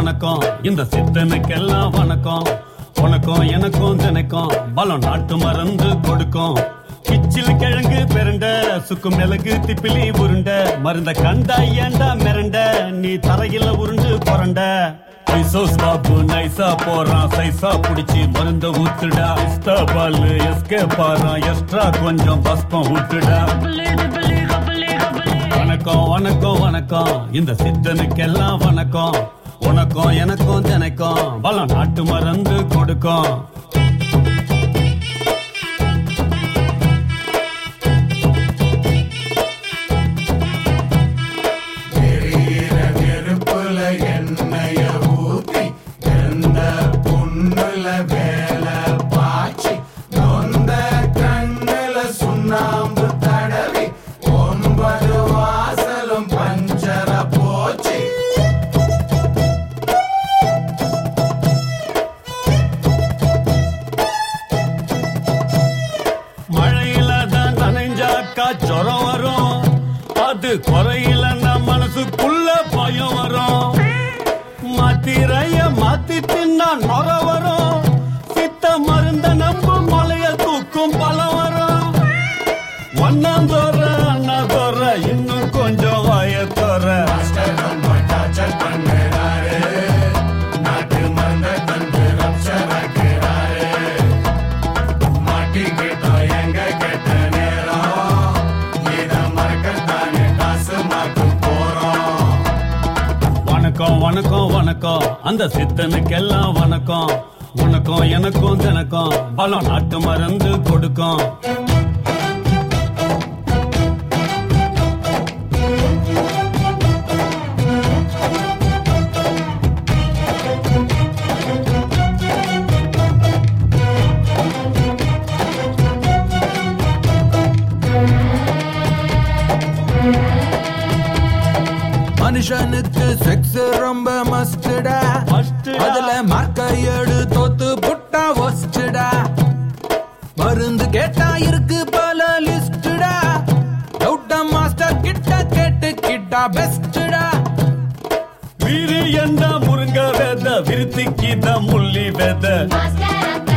வணக்கம் இந்த சித்தனுக்கெல்லாம் வணக்கம் உனக்கும் எனக்கும் தினைக்கும் பலம் நாட்டு மறந்து கொடுக்கும் கிச்சில் கிழங்கு பெருண்ட சுக்கு மிளகு திப்பிலி உருண்ட மருந்த கண்டா ஏண்டா மிரண்ட நீ தரையில உருண்டு புரண்ட ஐசோஸ் பாபு நைசா போறான் சைசா புடிச்சு மருந்த ஊத்துடா இஸ்டா பால் எஸ்கே பாறான் எக்ஸ்ட்ரா கொஞ்சம் பஸ்பம் ஊத்துடா வணக்கம் வணக்கம் வணக்கம் இந்த சித்தனுக்கெல்லாம் வணக்கம் உனக்கும் எனக்கும் தினைக்கும் பலம் நாட்டு மறந்து கொடுக்கும் எரியிற நெருப்புல எண்ணெய ஊத்தி எந்த புண்ணுல வேலை பாய்ச்சி நொந்த கண்ணுல சுண்ணாம்பு தடவி ஒன்பது வாசலும் பஞ்சர போச்சு மழையில தான் நனைஞ்சாக்கா ஜுரம் வரும் அது குறையிலன்னா மனசுக்குள்ள பயம் வரும் மாத்திரைய மாத்தி தின்னா நொர வரும் சித்த மருந்த நம்பு மலைய தூக்கும் பலம் வரும் ஒன்னாம் தோற அண்ணா தோற இன்னும் கொஞ்சம் வாய தோற மாஸ்டர் ரொம்ப டார்ச்சர் பண்ணுறாரு நாட்டு மருந்த தந்து ரப்சர் ஆக்குறாரு மாட்டிக்கிட்டோம் எங்க கெட்ட நேரம் இத மறக்கத்தானே காசு மாக்கு போறோம் வணக்கம் வணக்கம் வணக்கம் அந்த சித்தனுக்கெல்லாம் வணக்கம் உனக்கும் எனக்கும் தினக்கும் பலம் நாட்டு மறந்து கொடுக்கும் மனுஷனுக்கு செக்ஸ் ரொம்ப மஸ்டடா Mustடா. அதுல மார்க்க ஏடு தோத்து புட்டா ஒஸ்டடா மருந்து கேட்டா இருக்கு பல லிஸ்டடா டவுட்ட மாஸ்டர் கிட்ட கேட்டு கிட்டா பெஸ்டடா வீரி எந்த முருங்க வேத விருத்திக்கு த முள்ளி வேத Master